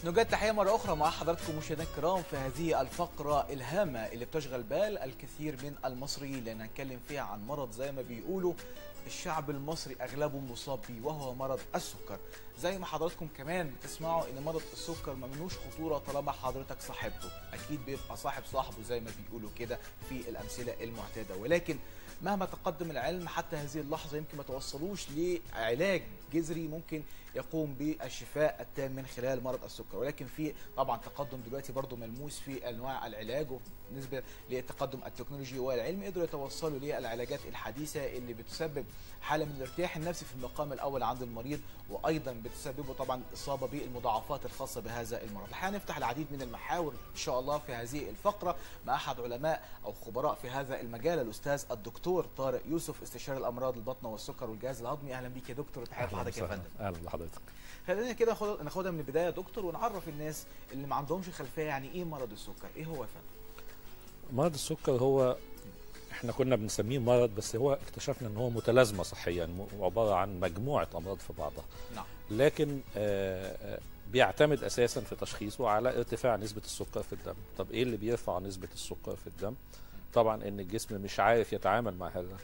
نجد تحية مرة أخرى مع حضراتكم مشاهدينا الكرام في هذه الفقرة الهامة اللي بتشغل بال الكثير من المصريين لأن هنتكلم فيها عن مرض زي ما بيقولوا الشعب المصري أغلبه مصاب بيه وهو مرض السكر زي ما حضراتكم كمان بتسمعوا ان مرض السكر ممنوش خطوره طالما حضرتك صاحبته اكيد بيبقى صاحب صاحبه زي ما بيقولوا كده في الامثله المعتاده ولكن مهما تقدم العلم حتى هذه اللحظه يمكن ما توصلوش لعلاج جذري ممكن يقوم بالشفاء التام من خلال مرض السكر ولكن في طبعا تقدم دلوقتي برضو ملموس في انواع العلاج وبالنسبه لتقدم التكنولوجي والعلم قدروا يتوصلوا للعلاجات الحديثه اللي بتسبب حاله من الارتياح النفسي في المقام الاول عند المريض وايضا بتسببه طبعا الاصابه بالمضاعفات الخاصه بهذا المرض. الحقيقه نفتح العديد من المحاور ان شاء الله في هذه الفقره مع احد علماء او خبراء في هذا المجال الاستاذ الدكتور طارق يوسف استشاري الامراض البطنه والسكر والجهاز الهضمي اهلا بيك يا دكتور تحياتي لحضرتك يا فندم. اهلا بحضرتك. خلينا كده ناخد ناخدها من البدايه يا دكتور ونعرف الناس اللي ما عندهمش خلفيه يعني ايه مرض السكر؟ ايه هو يا فندم؟ مرض السكر هو احنا كنا بنسميه مرض بس هو اكتشفنا ان هو متلازمه صحيا عباره عن مجموعه امراض في بعضها نعم لكن آه بيعتمد اساسا في تشخيصه على ارتفاع نسبه السكر في الدم طب ايه اللي بيرفع نسبه السكر في الدم طبعا ان الجسم مش عارف يتعامل مع هذا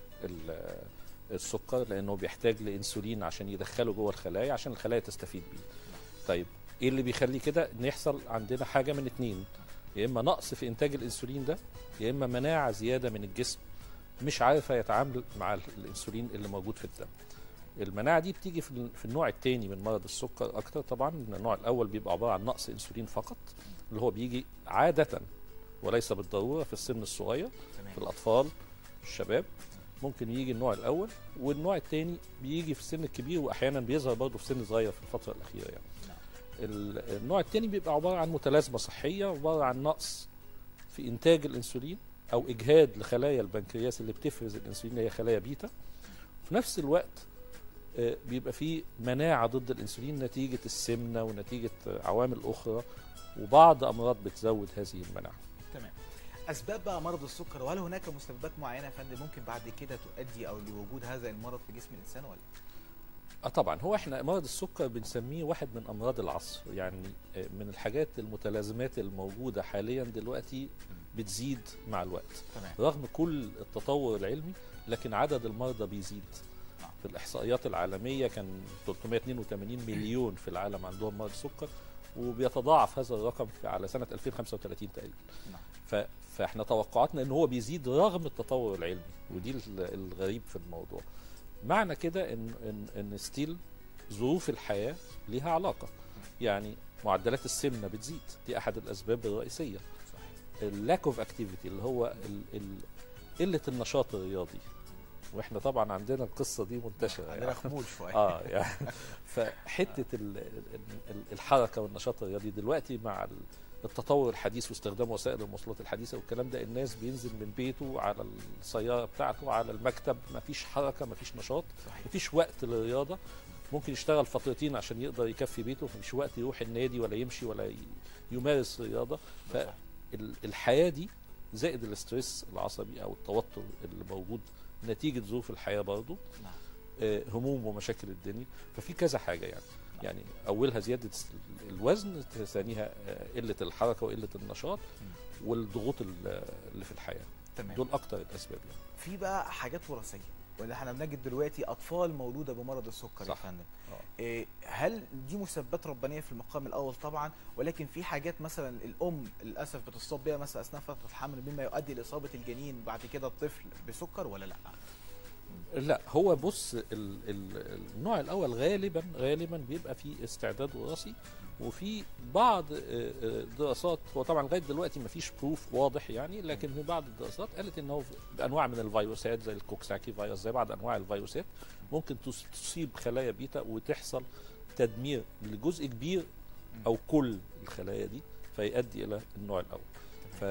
السكر لانه بيحتاج لانسولين عشان يدخله جوه الخلايا عشان الخلايا تستفيد بيه طيب ايه اللي بيخلي كده ان يحصل عندنا حاجه من اتنين يا اما نقص في انتاج الانسولين ده يا اما مناعه زياده من الجسم مش عارفه يتعامل مع الانسولين اللي موجود في الدم المناعه دي بتيجي في النوع الثاني من مرض السكر اكتر طبعا النوع الاول بيبقى عباره عن نقص انسولين فقط اللي هو بيجي عاده وليس بالضروره في السن الصغير في الاطفال الشباب ممكن يجي النوع الاول والنوع الثاني بيجي في السن الكبير واحيانا بيظهر برضه في سن صغير في الفتره الاخيره يعني النوع الثاني بيبقى عباره عن متلازمه صحيه عباره عن نقص في انتاج الانسولين او اجهاد لخلايا البنكرياس اللي بتفرز الانسولين اللي هي خلايا بيتا في نفس الوقت بيبقى في مناعه ضد الانسولين نتيجه السمنه ونتيجه عوامل اخرى وبعض امراض بتزود هذه المناعه تمام اسباب بقى مرض السكر وهل هناك مسببات معينه يا فندم ممكن بعد كده تؤدي او لوجود هذا المرض في جسم الانسان ولا اه طبعا هو احنا مرض السكر بنسميه واحد من امراض العصر يعني من الحاجات المتلازمات الموجوده حاليا دلوقتي بتزيد مع الوقت تمام. رغم كل التطور العلمي لكن عدد المرضى بيزيد نعم. في الاحصائيات العالميه كان 382 مليون في العالم عندهم مرض سكر وبيتضاعف هذا الرقم في على سنه 2035 تقريبا نعم. ف فاحنا توقعاتنا ان هو بيزيد رغم التطور العلمي ودي الغريب في الموضوع معنى كده ان ان ان ستيل ظروف الحياه ليها علاقه يعني معدلات السمنه بتزيد دي احد الاسباب الرئيسيه صحيح اللاك اوف اكتيفيتي اللي هو ال ال قله النشاط الرياضي واحنا طبعا عندنا القصه دي منتشره عندنا خمول شويه اه يعني فحته الحركه والنشاط الرياضي دلوقتي مع التطور الحديث واستخدام وسائل المواصلات الحديثه والكلام ده الناس بينزل من بيته على السياره بتاعته على المكتب مفيش حركه مفيش نشاط صحيح مفيش وقت للرياضه ممكن يشتغل فترتين عشان يقدر يكفي بيته مفيش وقت يروح النادي ولا يمشي ولا يمارس رياضه فالحياه دي زائد الاسترس العصبي او التوتر اللي موجود نتيجه ظروف الحياه برضه نعم هموم ومشاكل الدنيا ففي كذا حاجه يعني يعني اولها زياده الوزن ثانيها قله الحركه وقله النشاط والضغوط اللي في الحياه تمام دول اكتر الاسباب يعني في بقى حاجات وراثيه ولا احنا بنجد دلوقتي اطفال مولوده بمرض السكر يا صح. فندم آه. إيه هل دي مسببات ربانيه في المقام الاول طبعا ولكن في حاجات مثلا الام للاسف بتصاب بها مثلا اثناء فتره الحمل مما يؤدي لاصابه الجنين بعد كده الطفل بسكر ولا لا لا هو بص ال ال النوع الاول غالبا غالبا بيبقى فيه استعداد وراثي وفي بعض آه، آه، دراسات هو طبعا لغايه دلوقتي ما فيش بروف واضح يعني لكن في بعض الدراسات قالت ان هو بانواع من الفيروسات زي الكوكساكي فيروس زي بعض انواع الفيروسات ممكن تص- تصيب خلايا بيتا وتحصل تدمير لجزء كبير او كل الخلايا دي فيؤدي الى النوع الاول ف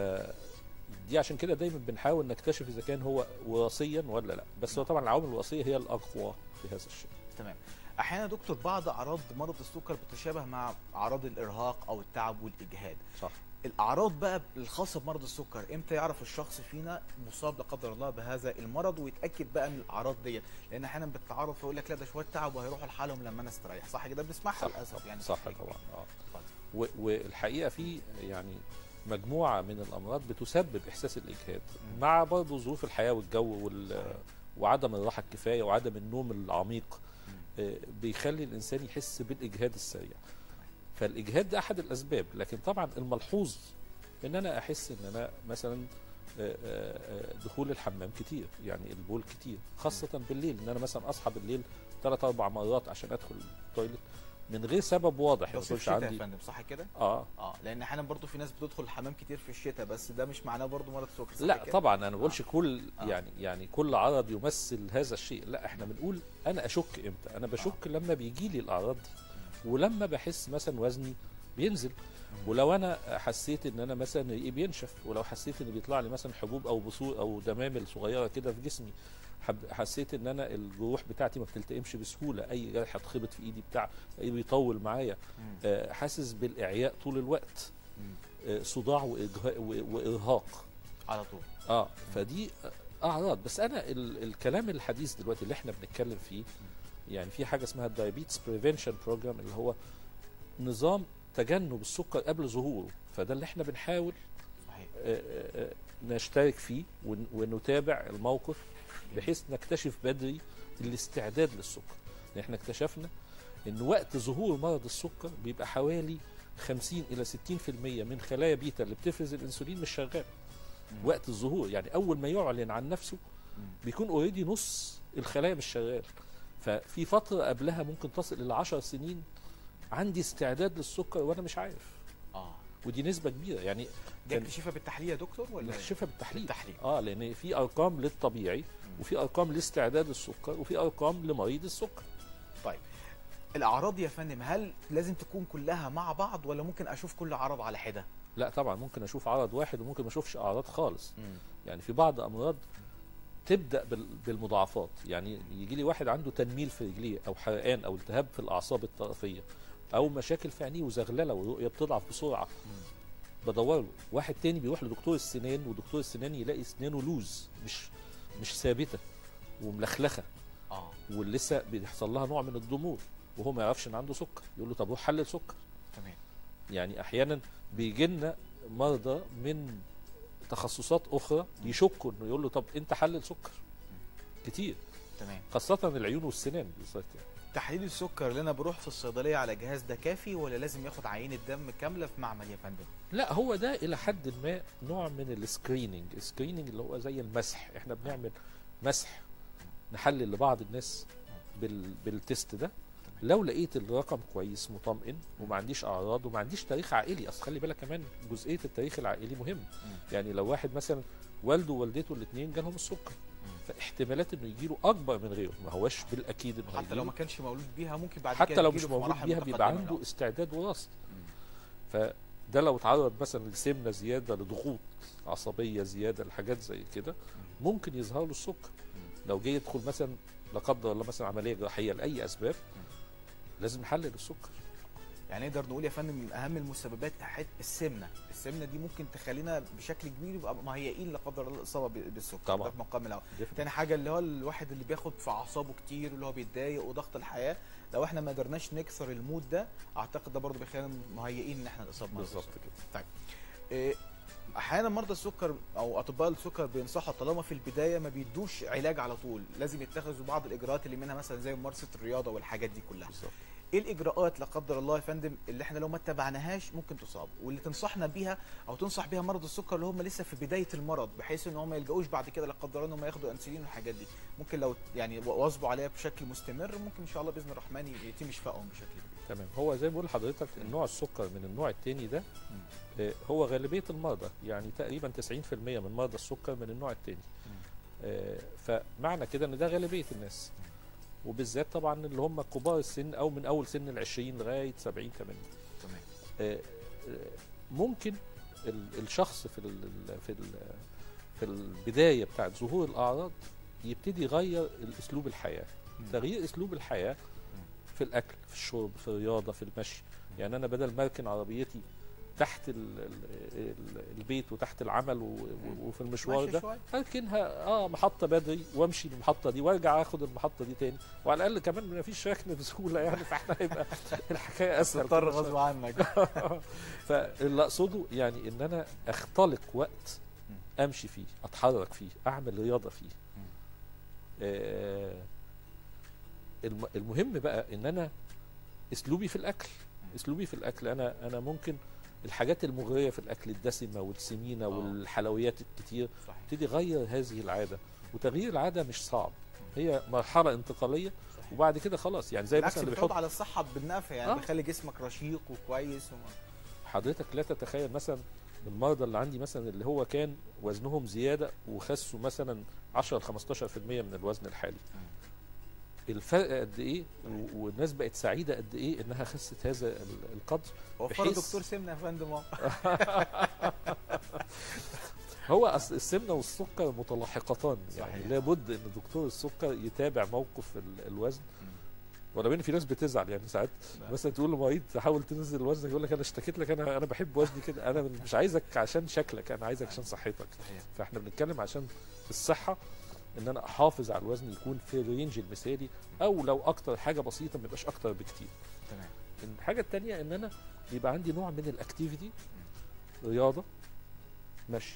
دي عشان كده دايما بنحاول نكتشف اذا كان هو وراثيا ولا لا بس هو طبعا العوامل الوراثيه هي الاقوى في هذا الشيء تمام احيانا يا دكتور بعض اعراض مرض السكر بتتشابه مع اعراض الارهاق او التعب والاجهاد صح الاعراض بقى الخاصه بمرض السكر امتى يعرف الشخص فينا مصاب لا قدر الله بهذا المرض ويتاكد بقى من الاعراض ديت لان احيانا بتتعرض فيقول لك لا ده شويه تعب وهيروحوا لحالهم لما انا استريح صح كده بنسمعها صح للاسف يعني صح بشكل طبعا كبير. اه اتفضل. و- والحقيقه في يعني مجموعه من الامراض بتسبب احساس الاجهاد مم. مع برضه ظروف الحياه والجو وال صحيح. وعدم الراحه الكفايه وعدم النوم العميق مم. آه، بيخلي الانسان يحس بالاجهاد السريع فالاجهاد ده احد الاسباب لكن طبعا الملحوظ ان انا احس ان انا مثلا آه، آه، آه، دخول الحمام كتير يعني البول كتير خاصه بالليل ان انا مثلا اصحى بالليل ثلاث اربع مرات عشان ادخل التويلت من غير سبب واضح ده ما في يكونش الشتاء يا عندي فندم صح كده؟ اه اه لان احيانا برضو في ناس بتدخل الحمام كتير في الشتاء بس ده مش معناه برضو مرض سكر صح لا كده؟ طبعا انا ما بقولش كل آه. يعني يعني كل عرض يمثل هذا الشيء لا احنا بنقول انا اشك امتى انا بشك لما بيجي لي الاعراض دي ولما بحس مثلا وزني بينزل ولو انا حسيت ان انا مثلا ريقي بينشف ولو حسيت ان بيطلع لي مثلا حبوب او بثور او دمامل صغيره كده في جسمي حب- حسيت ان انا الجروح بتاعتي ما بتلتئمش بسهوله اي جرح اتخبط في ايدي بتاع اي بيطول معايا مم. آه، حاسس بالاعياء طول الوقت مم. آه، صداع وإجها- و- وارهاق على طول اه فدي اعراض بس انا ال الكلام الحديث دلوقتي اللي احنا بنتكلم فيه يعني في حاجه اسمها الدايابيتس بريفنشن بروجرام اللي هو نظام تجنب السكر قبل ظهوره فده اللي احنا بنحاول صحيح آه، آه، آه، نشترك فيه ون- ونتابع الموقف بحيث نكتشف بدري الاستعداد للسكر لان احنا اكتشفنا ان وقت ظهور مرض السكر بيبقى حوالي 50 الى 60% من خلايا بيتا اللي بتفرز الانسولين مش شغاله مم. وقت الظهور يعني اول ما يعلن عن نفسه مم. بيكون اوريدي نص الخلايا مش شغال ففي فتره قبلها ممكن تصل الى 10 سنين عندي استعداد للسكر وانا مش عارف اه ودي نسبه كبيره يعني ده كان- اكتشفها بالتحليل يا دكتور ولا نكشفها بالتحليل بالتحليل اه لان في ارقام للطبيعي وفي ارقام لاستعداد السكر وفي ارقام لمريض السكر طيب الاعراض يا فندم هل لازم تكون كلها مع بعض ولا ممكن اشوف كل عرض على حده لا طبعا ممكن اشوف عرض واحد وممكن ما اشوفش اعراض خالص يعني في بعض امراض تبدا بال- بالمضاعفات يعني يجي لي واحد عنده تنميل في رجليه او حرقان او التهاب في الاعصاب الطرفيه او مشاكل في عينيه وزغلله والرؤيه بتضعف بسرعه بدور له واحد تاني بيروح لدكتور السنان ودكتور السنان يلاقي اسنانه لوز مش مش ثابته وملخلخه اه ولسه بيحصل لها نوع من الضمور وهو ما يعرفش ان عنده سكر يقول له طب روح حلل سكر تمام يعني احيانا بيجي لنا مرضى من تخصصات اخرى يشكوا انه يقول له طب انت حلل سكر كتير تمام خاصه العيون والسنان بالذات يعني. تحليل السكر اللي انا بروح في الصيدليه على جهاز ده كافي ولا لازم ياخد عينه دم كامله في معمل يا فندم لا هو ده الى حد ما نوع من السكريننج السكريننج اللي هو زي المسح احنا بنعمل مسح نحلل لبعض الناس بال... بالتست ده لو لقيت الرقم كويس مطمئن وما عنديش اعراض وما عنديش تاريخ عائلي اصل خلي بالك كمان جزئيه التاريخ العائلي مهم يعني لو واحد مثلا والده ووالدته الاثنين جالهم السكر فاحتمالات انه يجي له اكبر من غيره ما هوش بالاكيد انه حتى لو هيجيله. ما كانش مولود بيها ممكن بعد حتى كده لو تجيله مش في موجود مراحل بيها بيبقى متقدمة. عنده استعداد وراثي مم. فده لو اتعرض مثلا لسمنه زياده لضغوط عصبيه زياده لحاجات زي كده ممكن يظهر له السكر لو جه يدخل مثلا لا قدر الله مثلا عمليه جراحيه لاي اسباب لازم نحلل السكر يعني نقدر نقول يا فندم من اهم المسببات حت السمنه السمنه دي ممكن تخلينا بشكل كبير يبقى مهيئين لا قدر الله الاصابه ب- بالسكر طبعا. ده في مقام الاول Definitely. تاني حاجه اللي هو الواحد اللي بياخد في اعصابه كتير واللي هو بيتضايق وضغط الحياه لو احنا ما قدرناش نكسر المود ده اعتقد ده برضه بيخلينا مهيئين ان احنا نصاب بمرض بالظبط السكر. كده إيه، احيانا مرضى السكر او اطباء السكر بينصحوا طالما في البدايه ما بيدوش علاج على طول لازم يتخذوا بعض الاجراءات اللي منها مثلا زي ممارسه الرياضه والحاجات دي كلها بالظبط ايه الاجراءات لا قدر الله يا فندم اللي احنا لو ما اتبعناهاش ممكن تصاب واللي تنصحنا بيها او تنصح بيها مرضى السكر اللي هم لسه في بدايه المرض بحيث ان هم ما يلجؤوش بعد كده لا قدر الله ان هم ياخدوا انسولين والحاجات دي ممكن لو يعني واظبوا عليها بشكل مستمر ممكن ان شاء الله باذن الرحمن يتم شفائهم بشكل كبير تمام هو زي ما بقول لحضرتك النوع السكر من النوع الثاني ده آه، هو غالبيه المرضى يعني تقريبا 90% من مرضى السكر من النوع الثاني فمعنى كده ان ده غالبيه الناس وبالذات طبعا اللي هم كبار السن او من اول سن ال 20 لغايه 70 80 تمام آه، آه، ممكن ال- الشخص في ال في ال في البدايه بتاعت ظهور الاعراض يبتدي يغير اسلوب الحياه تغيير اسلوب الحياه في الاكل في الشرب في الرياضه في المشي يعني انا بدل ما اركن عربيتي تحت ال ال ال البيت وتحت العمل و- و- وفي المشوار ماشي ده شوية. اركنها اه محطه بدري وامشي المحطه دي وارجع اخد المحطه دي تاني وعلى الاقل كمان ما فيش ركن بسهوله يعني فاحنا هيبقى الحكايه اسهل تضطر كل شوية. غصب عنك فاللي اقصده يعني ان انا اختلق وقت امشي فيه اتحرك فيه اعمل رياضه فيه آه، الم- المهم بقى ان انا اسلوبي في الاكل اسلوبي في الاكل انا انا ممكن الحاجات المغريه في الاكل الدسمه والسمينه آه. والحلويات الكتير صحيح ابتدي اغير هذه العاده وتغيير العاده مش صعب هي مرحله انتقاليه صحيح وبعد كده خلاص يعني زي بالعكس مثلا اللي بتعود بيحط على الصحه بالنفع يعني آه. بيخلي جسمك رشيق وكويس و... حضرتك لا تتخيل مثلا المرضى اللي عندي مثلا اللي هو كان وزنهم زياده وخسوا مثلا 10 ل 15% من الوزن الحالي الفرق قد ايه و- والناس بقت سعيده قد ايه انها خست هذا ال- القدر وفر بحيث- دكتور سمنه يا فندم أهو. هو أصل السمنه والسكر متلاحقتان يعني صحيح. لابد ان دكتور السكر يتابع موقف ال- الوزن ولا بين في ناس بتزعل يعني ساعات نعم. مثلا تقول لمريض تحاول تنزل وزنك يقول لك انا اشتكيت لك انا انا بحب وزني كده انا مش عايزك عشان شكلك انا عايزك عشان صحتك صحيح فاحنا بنتكلم عشان الصحه ان انا احافظ على الوزن يكون في الرينج المثالي او لو اكتر حاجه بسيطه ما يبقاش اكتر بكتير تمام الحاجه الثانيه ان انا يبقى عندي نوع من الاكتيفيتي رياضه مشي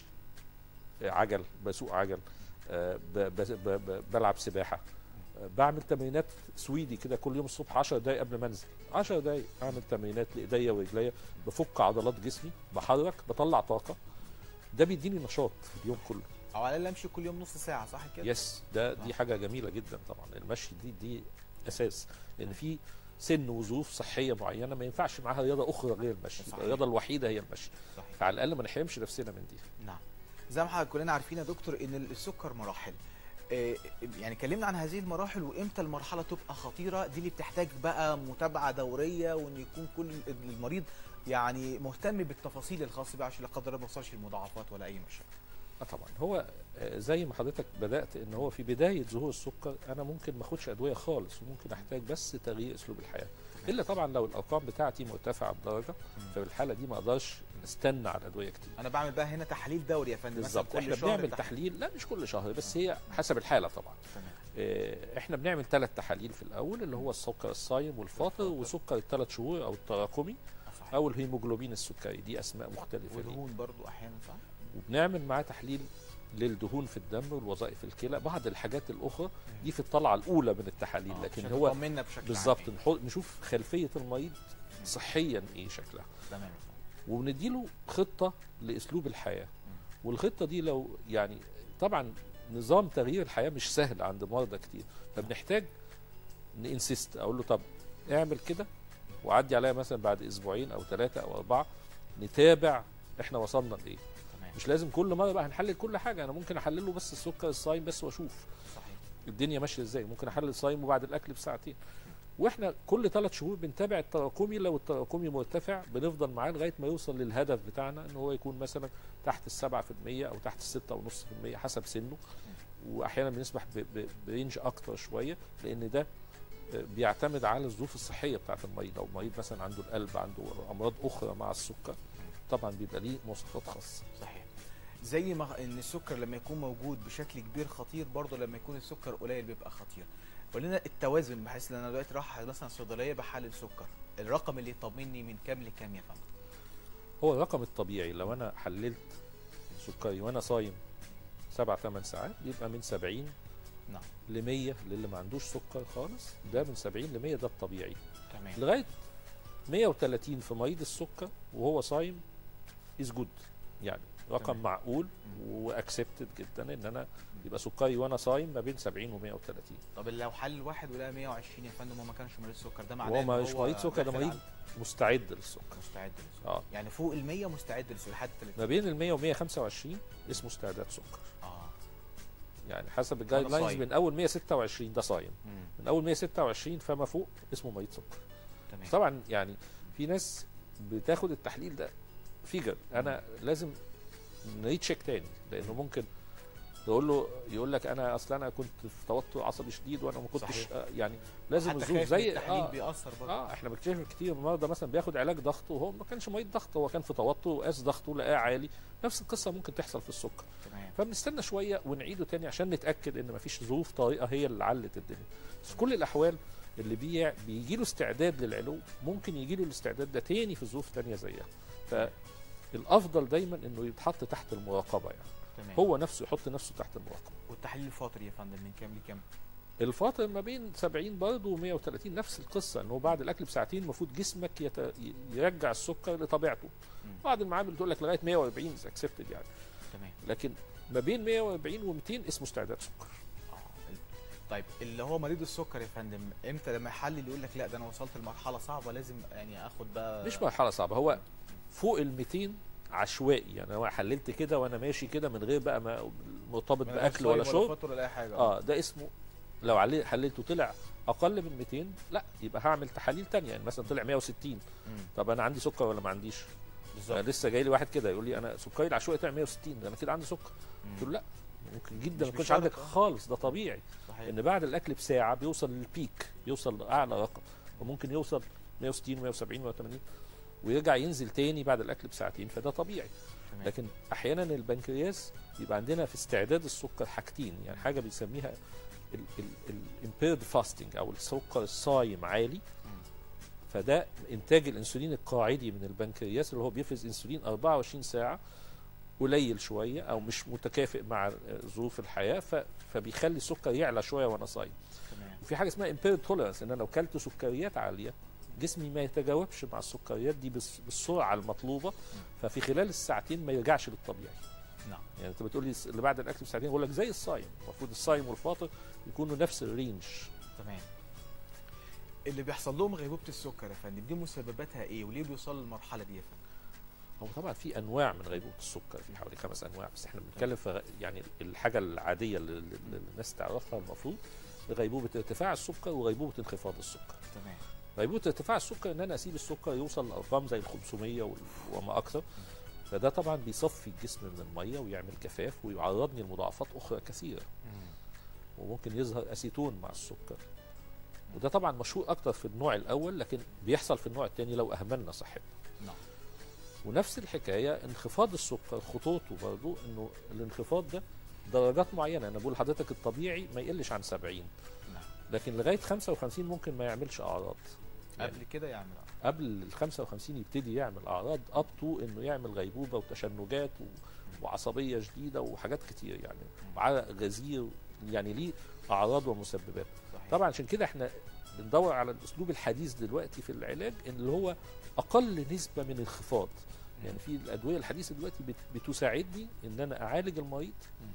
آه، عجل بسوق عجل آه، ب- ب- ب- ب- بلعب سباحه آه، بعمل تمرينات سويدي كده كل يوم الصبح 10 دقايق قبل ما انزل 10 دقايق اعمل تمرينات لايديا ورجليا بفك عضلات جسمي بحرك بطلع طاقه ده بيديني نشاط في اليوم كله او على الاقل امشي كل يوم نص ساعه صح كده؟ يس ده آه. دي حاجه جميله جدا طبعا المشي دي دي اساس لان في سن وظروف صحيه معينه ما ينفعش معاها رياضه اخرى غير المشي صحيح. الرياضه الوحيده هي المشي صحيح فعلى الاقل ما نحرمش نفسنا من دي نعم زي ما حضرتك كلنا عارفين يا دكتور ان السكر مراحل آه، يعني اتكلمنا عن هذه المراحل وامتى المرحله تبقى خطيره دي اللي بتحتاج بقى متابعه دوريه وان يكون كل المريض يعني مهتم بالتفاصيل الخاصه بيه عشان لا قدر الله ما يوصلش لمضاعفات ولا اي مشاكل اه طبعا هو آه، زي ما حضرتك بدات ان هو في بدايه ظهور السكر انا ممكن ما اخدش ادويه خالص وممكن احتاج بس تغيير اسلوب الحياه الا طبعا لو الارقام بتاعتي مرتفعه بدرجه ففي الحاله دي ما اقدرش استنى على الادويه كتير انا بعمل بقى هنا تحليل دوري يا فندم مثلا بالظبط كل احنا شهر بنعمل تحليل لا مش كل شهر بس هي حسب الحاله طبعا تمام آه، احنا بنعمل ثلاث تحاليل في الاول اللي هو السكر الصايم والفاطر وسكر الثلاث شهور او التراكمي آه، صحيح. او الهيموجلوبين السكري دي اسماء مختلفه ليه ودهون برضو احيانا صح؟ وبنعمل معاه تحليل للدهون في الدم والوظائف الكلى بعض الحاجات الاخرى دي في الطلعه الاولى من التحاليل آه، لكن عشان هو تطمنا بشكل بالظبط عام. نحط- نشوف خلفيه المريض صحيا ايه شكلها تمام وبنديله خطه لاسلوب الحياه والخطه دي لو يعني طبعا نظام تغيير الحياه مش سهل عند مرضى كتير فبنحتاج نانسيست اقول له طب اعمل كده وعدي عليا مثلا بعد اسبوعين او ثلاثه او اربعه نتابع احنا وصلنا لايه تمام مش لازم كل مره بقى هنحلل كل حاجه انا ممكن احلله بس السكر الصايم بس واشوف صحيح الدنيا ماشيه ازاي ممكن احلل الصايم وبعد الاكل بساعتين واحنا كل ثلاث شهور بنتابع التراكمي لو التراكمي مرتفع بنفضل معاه لغايه ما يوصل للهدف بتاعنا ان هو يكون مثلا تحت السبعة في المية او تحت الستة ونص في المية حسب سنه واحيانا بنسمح ب- ب- برينج اكتر شويه لان ده بيعتمد على الظروف الصحيه بتاعت المريض لو المريض مثلا عنده القلب عنده امراض اخرى مع السكر طبعا بيبقى ليه مواصفات خاصه صحيح زي ما ان السكر لما يكون موجود بشكل كبير خطير برضه لما يكون السكر قليل بيبقى خطير قول لنا التوازن بحيث ان انا دلوقتي رايح مثلا صيدليه بحلل سكر الرقم اللي يطمني من كام لكام يا فندم هو الرقم الطبيعي لو انا حللت سكري وانا صايم سبع ثمان ساعات بيبقى من 70 نعم ل 100 للي ما عندوش سكر خالص ده من 70 ل 100 ده الطبيعي تمام لغايه 130 في مريض السكر وهو صايم از جود يعني رقم تمام. معقول مم. واكسبتد جدا ان انا يبقى سكري وانا صايم ما بين 70 و 130 طب لو حل واحد ولقى 120 يا فندم وما كانش مريض سكر ده معناه وهو إن ما مش مريض سكر ده داخل مريض على- مستعد للسكر مستعد للسكر اه يعني فوق ال 100 مستعد للسكر لحد 30 ما بين ال 100 و 125 اسمه استعداد سكر اه يعني حسب الجايد لاينز صايم. من اول 126 ده صايم مم. من اول 126 فما فوق اسمه مريض سكر تمام طبعا يعني في ناس بتاخد التحليل ده فيجر انا لازم نريد تشيك تاني لانه ممكن يقول له يقول لك انا اصل انا كنت في توتر عصبي شديد وانا ما كنتش صحيح. آه، يعني لازم حتى الظروف خايف زي من التحليل اه بيأثر برضه اه احنا بنكتشف كتير من المرضى مثلا بياخد علاج ضغط وهو ما كانش مريض ضغط هو كان في توتر وقاس ضغطه لقاه عالي نفس القصه ممكن تحصل في السكر تمام فبنستنى شويه ونعيده تاني عشان نتاكد ان مفيش ظروف طارئه هي اللي علت الدنيا بس في كل الاحوال اللي بيع بيجي له استعداد للعلو ممكن يجي له الاستعداد ده تاني في ظروف تانية زيها فالافضل دايما انه يتحط تحت المراقبه يعني تمام هو نفسه يحط نفسه تحت المراقبه والتحليل الفطري يا فندم من كام لكام؟ الفاطر ما بين 70 برضه و130 نفس القصه انه بعد الاكل بساعتين المفروض جسمك يت... ي- يرجع السكر لطبيعته مم. بعض المعامل بتقول لك لغايه 140 اكسبتد يعني تمام لكن ما بين 140 و200 اسمه استعداد سكر اه طيب اللي هو مريض السكر يا فندم امتى لما يحلل يقول لك لا ده انا وصلت لمرحله صعبه لازم يعني اخد بقى مش مرحله صعبه هو فوق ال 200 عشوائي يعني انا حللت كده وانا ماشي كده من غير بقى ما مرتبط من غير باكل صايم ولا شرب فطر ولا اي حاجه اه ده اسمه لو علي- حللته طلع اقل من 200 لا يبقى هعمل تحاليل تانية يعني مثلا طلع 160 مم. طب انا عندي سكر ولا ما عنديش بالظبط أنا لسه جاي لي واحد كده يقول لي انا سكري العشوائي طلع 160 ده انا كده عندي سكر مم. قلت له لا ممكن جدا مش ما يكونش بشرط، عندك آه. خالص ده طبيعي صحيح ان بعد الاكل بساعه بيوصل للبيك بيوصل لاعلى رقم وممكن يوصل 160 170 180 ويرجع ينزل تاني بعد الاكل بساعتين فده طبيعي تمام. لكن احيانا البنكرياس يبقى عندنا في استعداد السكر حاجتين يعني حاجه بنسميها الامبيرد فاستنج او السكر الصايم عالي فده انتاج الانسولين القاعدي من البنكرياس اللي هو بيفرز انسولين 24 ساعه قليل شويه او مش متكافئ مع ظروف الحياه ف- فبيخلي السكر يعلى شويه وانا صايم تمام وفي حاجه اسمها امبيرد توليرانس ان انا لو كلت سكريات عاليه جسمي ما يتجاوبش مع السكريات دي بالس- بالسرعه المطلوبه ففي خلال الساعتين ما يرجعش للطبيعي نعم يعني انت بتقول لي اللي بعد الاكل بساعتين بقول لك زي الصايم المفروض الصايم والفاطر يكونوا نفس الرينج تمام اللي بيحصل لهم غيبوبه السكر يا فندم دي مسبباتها ايه وليه بيوصلوا للمرحله دي يا فندم هو طبعا في انواع من غيبوبه السكر في حوالي خمس انواع بس احنا بنتكلم في غ- يعني الحاجه العاديه اللي اللي الناس تعرفها المفروض غيبوبه ارتفاع السكر وغيبوبه انخفاض السكر تمام غيبوبه ارتفاع السكر ان انا اسيب السكر يوصل لارقام زي ال 500 وال- وما اكثر فده طبعا بيصفي الجسم من الميه ويعمل جفاف ويعرضني لمضاعفات اخرى كثيره وممكن يظهر اسيتون مع السكر وده طبعا مشهور اكتر في النوع الاول لكن بيحصل في النوع الثاني لو اهملنا صحتنا نعم ونفس الحكايه انخفاض السكر خطوطه برضو انه الانخفاض ده درجات معينه انا بقول لحضرتك الطبيعي ما يقلش عن 70 نعم لكن لغايه 55 ممكن ما يعملش اعراض يعني قبل كده يعمل قبل ال 55 يبتدي يعمل اعراض اب تو انه يعمل غيبوبه وتشنجات و... وعصبيه شديده وحاجات كتير يعني وعرق غزير يعني ليه اعراض ومسببات صحيح طبعا عشان كده احنا بندور على الاسلوب الحديث دلوقتي في العلاج اللي هو اقل نسبه من انخفاض يعني في الادويه الحديثه دلوقتي بت- بتساعدني ان انا اعالج المريض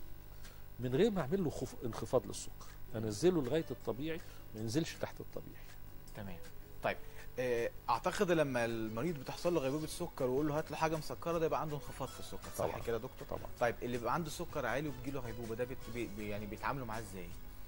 من غير ما اعمل له خف... انخفاض للسكر انزله لغايه الطبيعي ما ينزلش تحت الطبيعي تمام طيب آه، اعتقد لما المريض بتحصل له غيبوبه سكر ويقول له هات له حاجه مسكره ده يبقى عنده انخفاض في السكر صح طبعا. كده يا دكتور طبعا طيب اللي بيبقى عنده سكر عالي وبتجيله غيبوبه ده بت... بي... بي- يعني بيتعاملوا معاه ازاي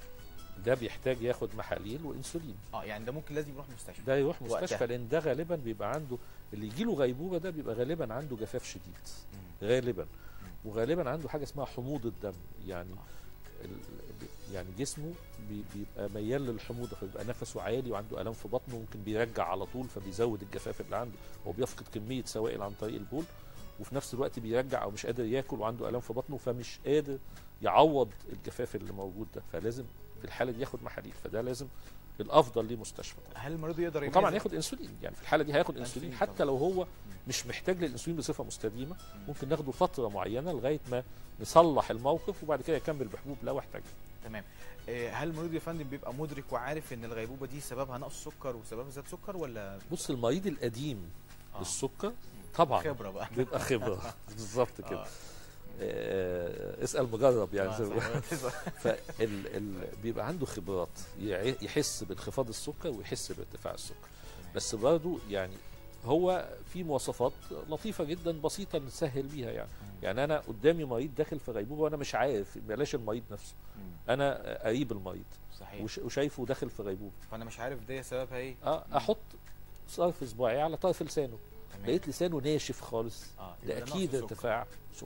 ده بيحتاج ياخد محاليل وانسولين اه يعني ده ممكن لازم يروح مستشفى ده يروح وقتها. مستشفى لان ده غالبا بيبقى عنده اللي يجي له غيبوبه ده بيبقى غالبا عنده جفاف شديد مم. غالبا وغالبا عنده حاجه اسمها حموضه الدم يعني ال- يعني جسمه بي- بيبقى ميال للحموضه فبيبقى نفسه عالي وعنده الام في بطنه ممكن بيرجع على طول فبيزود الجفاف اللي عنده هو بيفقد كميه سوائل عن طريق البول وفي نفس الوقت بيرجع او مش قادر ياكل وعنده الام في بطنه فمش قادر يعوض الجفاف اللي موجود ده فلازم في الحاله دي ياخد محاليل فده لازم الافضل ليه مستشفى طبعا هل المريض يقدر وطبعا يميز- ياخد انسولين يعني في الحاله دي هياخد انسولين أنسولين حتى طبعاً. لو هو مش محتاج للانسولين بصفه مستديمه ممكن ناخده فتره معينه لغايه ما نصلح الموقف وبعد كده يكمل بحبوب لو احتاج تمام آه، هل المريض يا فندم بيبقى مدرك وعارف ان الغيبوبه دي سببها نقص سكر وسببها زياده سكر ولا بص المريض القديم آه. للسكر طبعا خبره بقى بيبقى خبره بالظبط كده آه. آه، اسال مجرب يعني آه، زي ما بيقولوا. صح. فال ال بيبقى عنده خبرات يع- يحس بانخفاض السكر ويحس بارتفاع السكر بس برضه يعني هو في مواصفات لطيفه جدا بسيطه نسهل بيها يعني يعني انا قدامي مريض داخل في غيبوبه وانا مش عارف بلاش المريض نفسه مم. انا قريب المريض صحيح وش- وشايفه داخل في غيبوبه فانا مش عارف ده سببها ايه اه احط طرف صباعي على طرف لسانه تمام لقيت لسانه ناشف خالص اه ده يبقى نقص اكيد سكر. ارتفاع سكر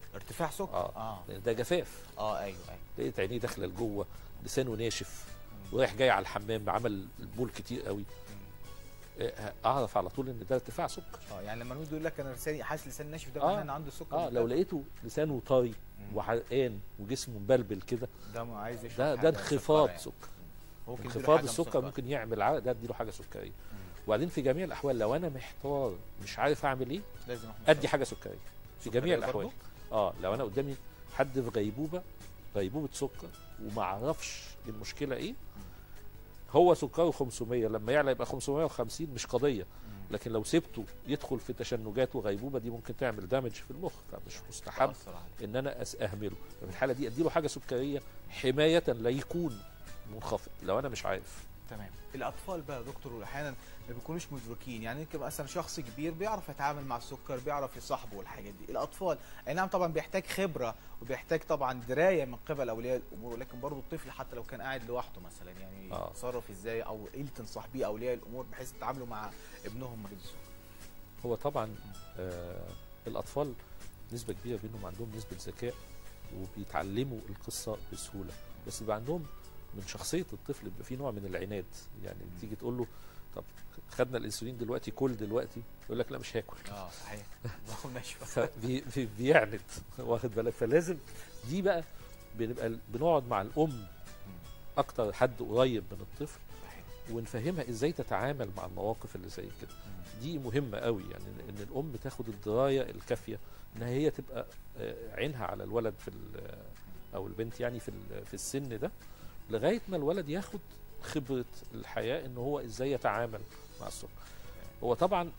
ارتفاع سكر اه اه, لان ده جفاف آه ايوه ايوه لقيت عينيه داخله لجوه لسانه ناشف ورايح جاي على الحمام عمل البول كتير قوي آه، اعرف على طول ان ده ارتفاع سكر اه يعني لما الواحد يقول لك انا لساني حاسس لساني ناشف ده آه. معناه ان عنده سكر اه لو لقيته لسانه طري وحرقان وجسمه مبلبل كده ده ما عايز يشرب ده حاجة ده انخفاض مسكرة يعني. سكر ممكن يديله انخفاض حاجة السكر مسكرة. ممكن يعمل عرق ده اديله حاجه سكريه وبعدين في جميع الاحوال لو انا محتار مش عارف اعمل ايه لازم احنا ادي حاجه سكريه في سكرية جميع برضو؟ الاحوال اه لو انا قدامي حد في غيبوبه غيبوبه سكر وما اعرفش المشكله ايه هو سكره 500 لما يعلى يبقى 550 مش قضيه لكن لو سبته يدخل في تشنجات وغيبوبه دي ممكن تعمل دامج في المخ فمش مستحب تأثر عليه. ان انا أس- اهمله ففي الحاله دي اديله حاجه سكريه حمايه لا يكون منخفض لو انا مش عارف تمام الاطفال بقى يا دكتور احيانا ما بيكونوش مدركين يعني يمكن مثلا شخص كبير بيعرف يتعامل مع السكر بيعرف يصاحبه والحاجات دي الاطفال اي نعم طبعا بيحتاج خبره وبيحتاج طبعا درايه من قبل اولياء الامور ولكن برضه الطفل حتى لو كان قاعد لوحده مثلا يعني آه. يتصرف ازاي او ايه اللي تنصح بيه اولياء الامور بحيث يتعاملوا مع ابنهم مريض السكر هو طبعا آه الاطفال نسبه كبيره منهم عندهم نسبه ذكاء وبيتعلموا القصه بسهوله بس بيبقى عندهم من شخصيه الطفل بيبقى في نوع من العناد يعني تيجي تقول له طب خدنا الانسولين دلوقتي كل دلوقتي يقول لك لا مش هاكل اه صحيح باخد نشوه فبي- بي- بيعند واخد بالك فلازم دي بقى بنبقى ال- بنقعد مع الام اكتر حد قريب من الطفل صحيح ونفهمها ازاي تتعامل مع المواقف اللي زي كده دي مهمه قوي يعني ان إن الام تاخد الدرايه الكافيه ان هي تبقى آه، عينها على الولد في ال- او البنت يعني في ال- في السن ده لغايه ما الولد ياخد خبره الحياه ان هو ازاي يتعامل مع السكر هو طبعا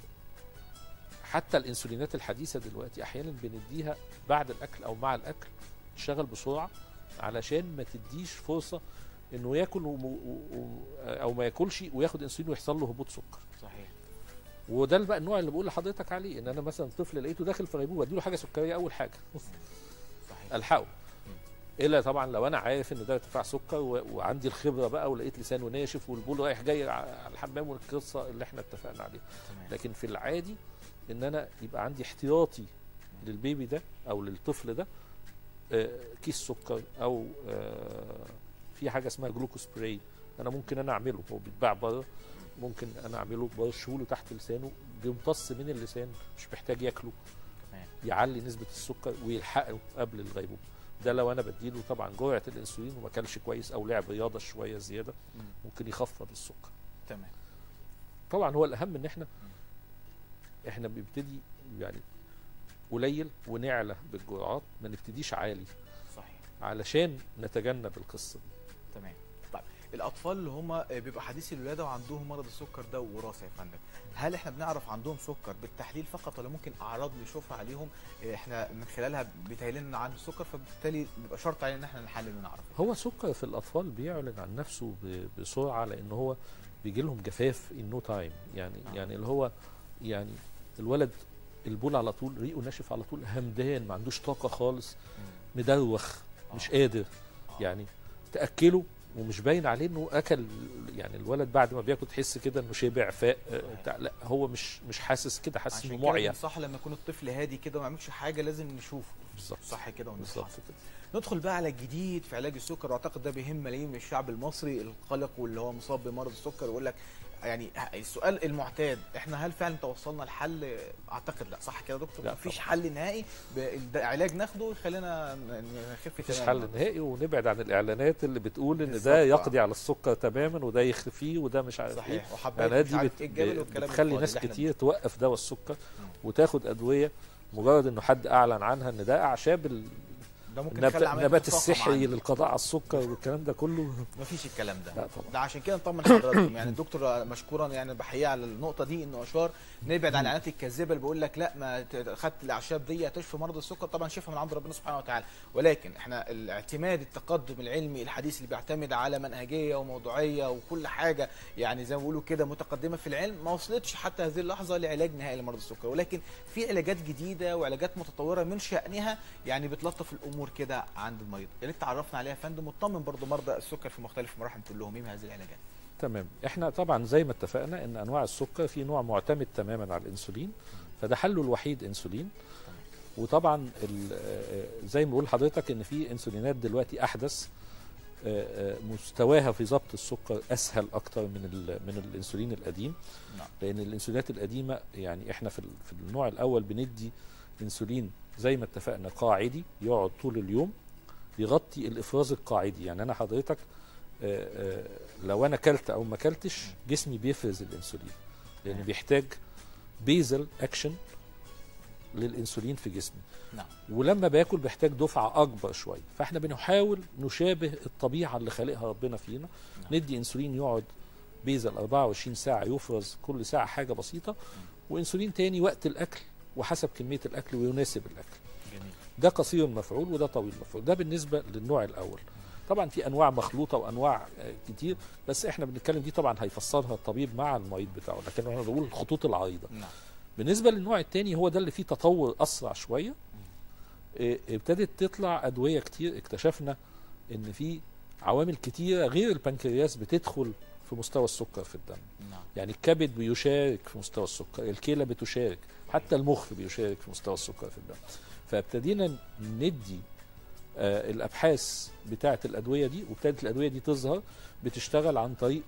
حتى الانسولينات الحديثه دلوقتي احيانا بنديها بعد الاكل او مع الاكل تشتغل بسرعه علشان ما تديش فرصه انه ياكل وم- و... و... او ما ياكلش وياخد انسولين ويحصل له هبوط سكر صحيح وده بقى النوع اللي بقول لحضرتك عليه ان انا مثلا طفل لقيته داخل في غيبوبه اديله حاجه سكريه اول حاجه صحيح الحقه الا طبعا لو انا عارف ان ده ارتفاع سكر و... وعندي الخبره بقى ولقيت لسانه ناشف والبول رايح جاي على الحمام والقصه اللي احنا اتفقنا عليها تمام لكن في العادي ان انا يبقى عندي احتياطي للبيبي ده او للطفل ده آه، كيس سكر او آه، في حاجه اسمها جلوكوسبراي انا ممكن انا اعمله هو بيتباع بره ممكن انا اعمله برشهوله تحت لسانه بيمتص من اللسان مش محتاج ياكله تمام يعلي نسبه السكر ويلحقه قبل الغيبوبه ده لو انا بديله طبعا جرعه الانسولين وما كلش كويس او لعب رياضه شويه زياده مم. ممكن يخفض السكر تمام طبعا هو الاهم ان احنا احنا بنبتدي يعني قليل ونعلى بالجرعات ما نبتديش عالي صحيح علشان نتجنب القصه دي تمام طيب الاطفال اللي هم بيبقى حديثي الولاده وعندهم مرض السكر ده وراثه يا فندم هل احنا بنعرف عندهم سكر بالتحليل فقط ولا ممكن اعراض نشوفها عليهم احنا من خلالها بيتهيأ لنا ان عنده سكر فبالتالي بيبقى شرط علينا ان احنا نحلل ونعرف هو سكر في الاطفال بيعلن عن نفسه ب- بسرعه لان هو بيجي لهم جفاف ان نو تايم يعني آه. يعني اللي هو يعني الولد البول على طول ريقه ناشف على طول همدان ما عندوش طاقه خالص مدروخ مش آه. قادر آه. يعني تاكله ومش باين عليه انه اكل يعني الولد بعد ما بياكل تحس كده انه شبع فاق آه، بتاع لا هو مش مش حاسس كده حاسس عشان انه كده معيا صح لما يكون الطفل هادي كده وما يعملش حاجه لازم نشوفه بالظبط صح كده ونصحح بالظبط كده ندخل بقى على الجديد في علاج السكر واعتقد ده بيهم ملايين من الشعب المصري القلق واللي هو مصاب بمرض السكر ويقول لك يعني السؤال المعتاد احنا هل فعلا توصلنا لحل اعتقد لا صح كده يا دكتور لا مفيش طبعا. حل نهائي ب- ده علاج ناخده يخلينا نخف مفيش تماماً. حل نهائي ونبعد عن الاعلانات اللي بتقول ان بالظبط. ده يقضي على السكر تماما وده يخفيه وده مش عارف ايه صحيح وحبايه الاعلانات مش دي عارف بت... ايه الجبل والكلام بتخلي الفاضي ناس اللي احنا كتير توقف دواء السكر وتاخد ادويه مجرد انه حد اعلن عنها ان ده اعشاب ال- ده ممكن النبات, يخلي عملية النبات الطاقة السحري معانا. للقضاء على السكر والكلام ده كله مفيش الكلام ده لا طبعا ده عشان كده نطمن حضراتكم يعني الدكتور مشكورا يعني بحييه على النقطه دي انه اشار نبعد عن الاعلانات الكاذبه اللي بيقول لك لا ما ت- خدت الاعشاب دي هتشفي مرض السكر طبعا شفاء من عند ربنا سبحانه وتعالى ولكن احنا الاعتماد التقدم العلمي الحديث اللي بيعتمد على منهجيه وموضوعيه وكل حاجه يعني زي ما بيقولوا كده متقدمه في العلم ما وصلتش حتى هذه اللحظه لعلاج نهائي لمرض السكر ولكن في علاجات جديده وعلاجات متطوره من شانها يعني بتلطف الامور كده عند المريض يا ريت تعرفنا عليها يا فندم وتطمن برضو مرضى السكر في مختلف مراحل تقول لهم ايه من هذه العلاجات تمام احنا طبعا زي ما اتفقنا ان انواع السكر في نوع معتمد تماما على الانسولين فده حله الوحيد انسولين وطبعا ال- آه، زي ما بقول لحضرتك ان في انسولينات دلوقتي احدث آه، آه، مستواها في ضبط السكر اسهل اكتر من ال- من الانسولين القديم نعم. لان الانسولينات القديمه يعني احنا في ال- في النوع الاول بندي انسولين زي ما اتفقنا قاعدي يقعد طول اليوم يغطي الافراز القاعدي يعني انا حضرتك آه، آه، لو انا كلت او ما كلتش جسمي بيفرز الانسولين لان نعم. بيحتاج بيزل اكشن للانسولين في جسمي نعم ولما باكل بيحتاج دفعه اكبر شويه فاحنا بنحاول نشابه الطبيعه اللي خالقها ربنا فينا نعم. ندي انسولين يقعد بيزل 24 ساعه يفرز كل ساعه حاجه بسيطه وانسولين تاني وقت الاكل وحسب كميه الاكل ويناسب الاكل جميل ده قصير المفعول وده طويل المفعول ده بالنسبه للنوع الاول طبعا في انواع مخلوطه وانواع آه، كتير بس احنا بنتكلم دي طبعا هيفسرها الطبيب مع المريض بتاعه لكن انا بقول الخطوط العريضه نعم بالنسبه للنوع الثاني هو ده اللي فيه تطور اسرع شويه إيه، ابتدت تطلع ادويه كتير اكتشفنا ان في عوامل كتيره غير البنكرياس بتدخل في مستوى السكر في الدم نعم يعني الكبد بيشارك في مستوى السكر الكلى بتشارك حتى المخ بيشارك في مستوى السكر في الدم فابتدينا ندي آه الابحاث بتاعه الادويه دي وابتدت الادويه دي تظهر بتشتغل عن طريق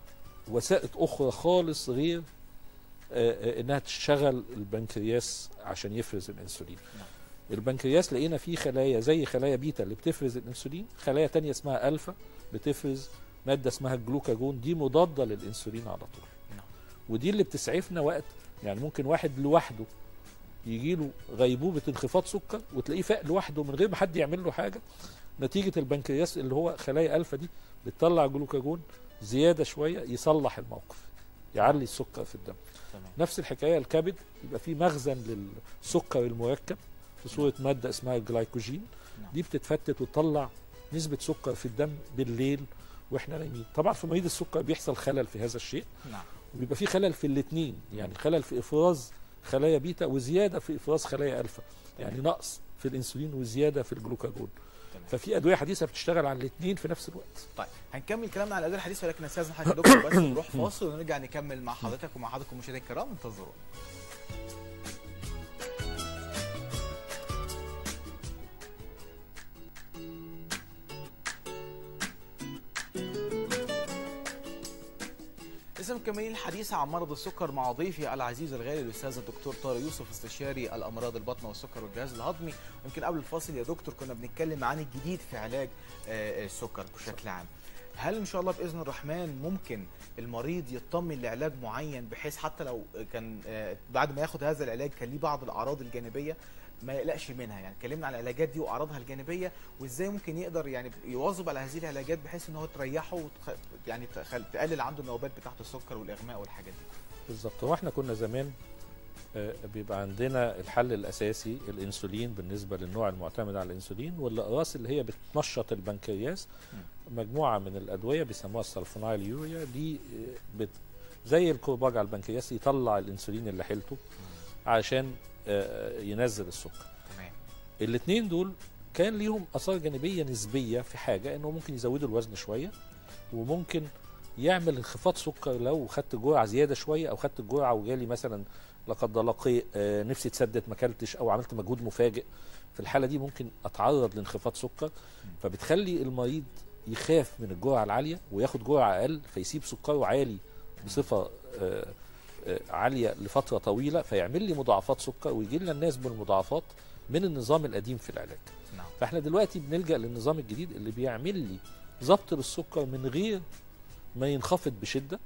وسائط اخرى خالص غير آه آه، انها تشغل البنكرياس عشان يفرز الانسولين نعم. البنكرياس لقينا فيه خلايا زي خلايا بيتا اللي بتفرز الانسولين خلايا تانية اسمها الفا بتفرز ماده اسمها الجلوكاجون دي مضاده للانسولين على طول نعم. ودي اللي بتسعفنا وقت يعني ممكن واحد لوحده يجي له غيبوبه انخفاض سكر وتلاقيه فاق لوحده من غير ما حد يعمل له حاجه نتيجه البنكرياس اللي هو خلايا الفا دي بتطلع جلوكاجون زياده شويه يصلح الموقف يعلي السكر في الدم تمام نفس الحكايه الكبد يبقى فيه مخزن للسكر المركب في صوره ماده اسمها الجلايكوجين نعم. دي بتتفتت وتطلع نسبه سكر في الدم بالليل واحنا نايمين طبعا في مريض السكر بيحصل خلل في هذا الشيء نعم وبيبقى في خلل في الاثنين يعني خلل في افراز خلايا بيتا وزياده في افراز خلايا الفا يعني نقص في الانسولين وزياده في الجلوكاجون تمام. ففي ادويه حديثه بتشتغل على الاثنين في نفس الوقت طيب هنكمل كلامنا على الادويه الحديثه ولكن استاذن حضرتك يا دكتور بس نروح فاصل ونرجع نكمل مع حضرتك ومع حضراتكم مشاهدينا الكرام انتظرونا لسه مكملين الحديث عن مرض السكر مع ضيفي العزيز الغالي الاستاذ الدكتور طارق يوسف استشاري الامراض البطن والسكر والجهاز الهضمي يمكن قبل الفاصل يا دكتور كنا بنتكلم عن الجديد في علاج آه، السكر بشكل عام هل ان شاء الله باذن الرحمن ممكن المريض يطمن لعلاج معين بحيث حتى لو كان آه، بعد ما ياخد هذا العلاج كان ليه بعض الاعراض الجانبيه ما يقلقش منها يعني اتكلمنا عن العلاجات دي واعراضها الجانبيه وازاي ممكن يقدر يعني يواظب على هذه العلاجات بحيث ان هو تريحه وتخ... يعني تخل... تقلل عنده النوبات بتاعه السكر والاغماء والحاجات دي بالظبط هو احنا كنا زمان آه، بيبقى عندنا الحل الاساسي الانسولين بالنسبه للنوع المعتمد على الانسولين والاقراص اللي هي بتنشط البنكرياس مجموعه من الادويه بيسموها السلفونايل يوريا دي آه، بت زي الكرباج على البنكرياس يطلع الانسولين اللي حيلته عشان آه، ينزل السكر تمام الاثنين دول كان ليهم اثار جانبيه نسبيه في حاجه انه ممكن يزودوا الوزن شويه وممكن يعمل انخفاض سكر لو خدت جرعه زياده شويه او خدت جرعه وجالي مثلا لا قدر الله قيء آه، نفسي اتسدد ما اكلتش او عملت مجهود مفاجئ في الحاله دي ممكن اتعرض لانخفاض سكر فبتخلي المريض يخاف من الجرعه العاليه وياخد جرعه اقل فيسيب سكره عالي بصفه آه، آه، عاليه لفتره طويله فيعمل لي مضاعفات سكر ويجي لنا الناس بالمضاعفات من النظام القديم في العلاج نعم فاحنا دلوقتي بنلجا للنظام الجديد اللي بيعمل لي ضبط للسكر من غير ما ينخفض بشده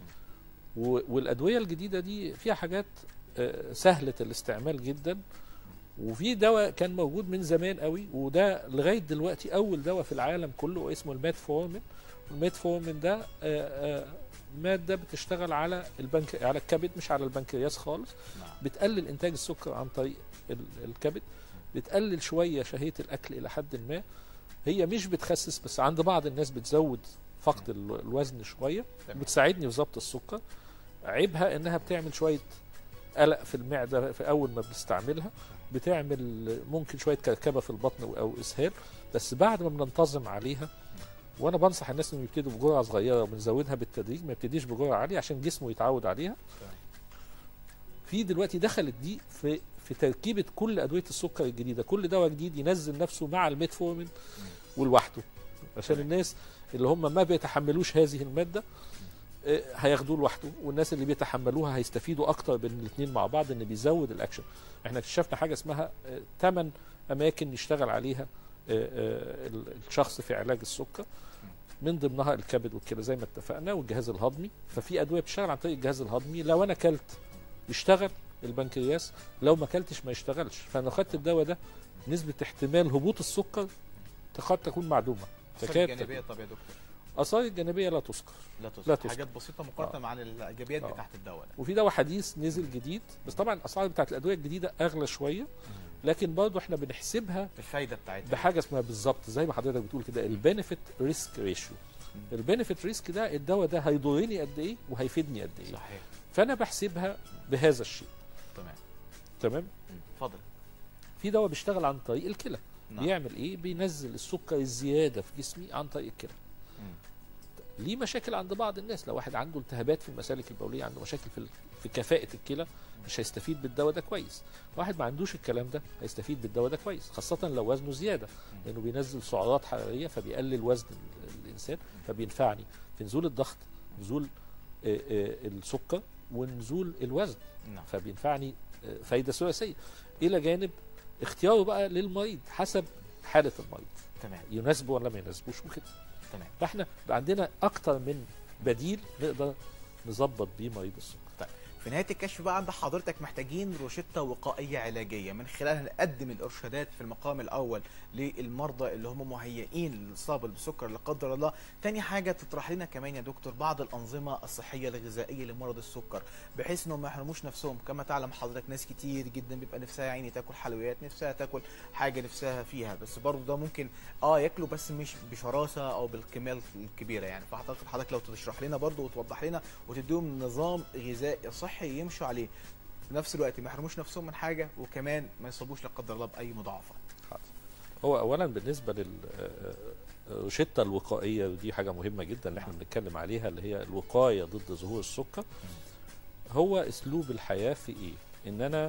و- والادويه الجديده دي فيها حاجات آه، سهله الاستعمال جدا وفي دواء كان موجود من زمان قوي وده لغايه دلوقتي اول دواء في العالم كله اسمه الميتفورمين الميتفورمين ده آه، آه، ماده بتشتغل على البنك على الكبد مش على البنكرياس خالص نعم بتقلل انتاج السكر عن طريق ال- الكبد بتقلل شويه شهيه الاكل الى حد ما هي مش بتخسس بس عند بعض الناس بتزود فقد ال- الوزن شويه تمام. بتساعدني في ضبط السكر عيبها انها بتعمل شويه قلق في المعده في اول ما بنستعملها بتعمل ممكن شويه كركبه في البطن او- او اسهال بس بعد ما بننتظم عليها وانا بنصح الناس انهم يبتدوا بجرعه صغيره وبنزودها بالتدريج ما يبتديش بجرعه عاليه عشان جسمه يتعود عليها في دلوقتي دخلت دي في في تركيبه كل ادويه السكر الجديده كل دواء جديد ينزل نفسه مع الميتفورمين ولوحده عشان الناس اللي هم ما بيتحملوش هذه الماده آه، هياخدوه لوحده والناس اللي بيتحملوها هيستفيدوا اكتر بين الاثنين مع بعض ان بيزود الاكشن احنا اكتشفنا حاجه اسمها ثمان اماكن يشتغل عليها آه، آه، ال- الشخص في علاج السكر من ضمنها الكبد والكلى زي ما اتفقنا والجهاز الهضمي ففي ادويه بتشتغل عن طريق الجهاز الهضمي لو انا كلت يشتغل البنكرياس لو ما كلتش ما يشتغلش فانا لو خدت الدواء ده نسبه احتمال هبوط السكر قد تكون معدومه الآثار تكاد الجانبيه طب يا دكتور اثار الجانبيه لا تذكر لا لا تذكر تذكر. حاجات بسيطه مقارنه عن الايجابيات آه. بتاعت الدواء ده وفي دواء حديث نزل جديد بس طبعا الاسعار بتاعت الادويه الجديده اغلى شويه لكن برضه احنا بنحسبها الفايده بتاعتها بحاجه اسمها بالظبط زي ما حضرتك بتقول كده البينفيت ريسك ريشيو البينفيت ريسك ده الدواء ده هيضرني قد ايه وهيفيدني قد ايه صحيح فانا بحسبها بهذا الشيء تمام تمام مم. اتفضل في دواء بيشتغل عن طريق الكلى نعم. بيعمل ايه بينزل السكر الزياده في جسمي عن طريق الكلى مم. ليه مشاكل عند بعض الناس لو واحد عنده التهابات في المسالك البوليه عنده مشاكل في ال- في كفاءه الكلى مش هيستفيد بالدواء ده كويس واحد ما عندوش الكلام ده هيستفيد بالدواء ده كويس خاصه لو وزنه زياده لانه بينزل سعرات حراريه فبيقلل وزن ال- الانسان فبينفعني في نزول الضغط نزول آه، آه، السكر ونزول الوزن نعم فبينفعني آه، فايده ثلاثيه الى جانب اختياره بقى للمريض حسب حاله المريض تمام يناسبه ولا ما يناسبوش وكده تمام فاحنا بقى عندنا اكتر من بديل نقدر نظبط بيه مريض السكر في نهايه الكشف بقى عند حضرتك محتاجين روشته وقائيه علاجيه من خلالها نقدم الارشادات في المقام الاول للمرضى اللي هم مهيئين للاصابه بالسكر لا قدر الله تاني حاجه تطرح لنا كمان يا دكتور بعض الانظمه الصحيه الغذائيه لمرض السكر بحيث انهم ما يحرموش نفسهم كما تعلم حضرتك ناس كتير جدا بيبقى نفسها يا عيني تاكل حلويات نفسها تاكل حاجه نفسها فيها بس برضه ده ممكن اه ياكلوا بس مش بشراسه او بالكميه الكبيره يعني فاعتقد حضرتك لو تشرح لنا برضه وتوضح لنا وتديهم نظام غذائي صحي يمشوا عليه في نفس الوقت ما يحرموش نفسهم من حاجه وكمان ما يصابوش لا قدر الله باي مضاعفات هو اولا بالنسبه للروشته الوقائيه ودي حاجه مهمه جدا اللي احنا نعم. بنتكلم عليها اللي هي الوقايه ضد ظهور السكر هو اسلوب الحياه في ايه ان انا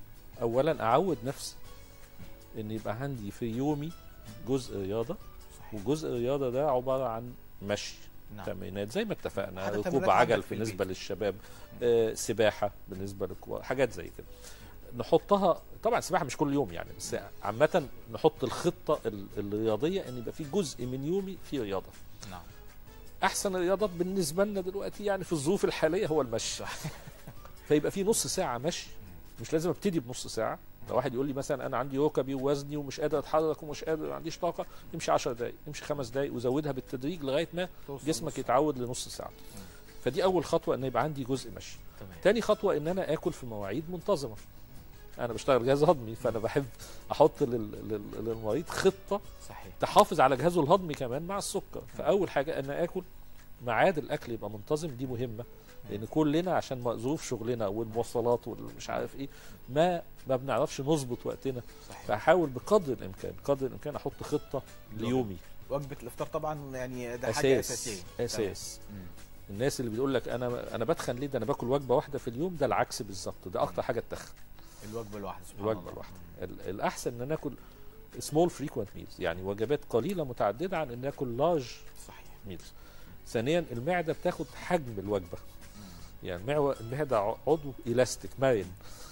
اولا اعود نفسي ان يبقى عندي في يومي جزء رياضه صحيح وجزء الرياضه ده عباره عن مشي نعم تمرينات زي ما اتفقنا حتى ركوب تمرينات عجل عندك في بالنسبه البيت. للشباب آه سباحه بالنسبه للكبار حاجات زي كده نحطها طبعا السباحه مش كل يوم يعني بس عامه نحط الخطه ال- الرياضيه ان يبقى في جزء من يومي فيه رياضه نعم احسن الرياضات بالنسبه لنا دلوقتي يعني في الظروف الحاليه هو المشي فيبقى في نص ساعه مشي مش لازم ابتدي بنص ساعه لو واحد يقول لي مثلا انا عندي ركبي ووزني ومش قادر اتحرك ومش قادر ما عنديش طاقه امشي 10 دقائق امشي خمس دقائق وزودها بالتدريج لغايه ما توصل جسمك نص يتعود لنص ساعه فدي اول خطوه ان يبقى عندي جزء مشي تمام تاني خطوه ان انا اكل في مواعيد منتظمه انا بشتغل جهاز هضمي فانا بحب احط لل- لل- للمريض خطه صحيح تحافظ على جهازه الهضمي كمان مع السكر فاول حاجه ان اكل ميعاد الاكل يبقى منتظم دي مهمه لان كلنا عشان ظروف شغلنا والمواصلات والمش عارف ايه ما ما بنعرفش نظبط وقتنا صحيح فاحاول بقدر الامكان قدر الامكان احط خطه ليومي وجبه الافطار طبعا يعني ده حاجه اساس اساسيه اساس تمام. مم. الناس اللي بتقول لك انا انا بتخن ليه ده انا باكل وجبه واحده في اليوم ده العكس بالظبط ده اكتر حاجه تتخن الوجبه الواحده سبحان الوجبه الله. الواحده ال- الاحسن ان ناكل سمول فريكوينت ميلز يعني وجبات قليله متعدده عن ان ناكل لارج صحيح ميلز ثانيا المعده بتاخد حجم الوجبه يعني المعوى- المعده ع- عضو الاستيك مرن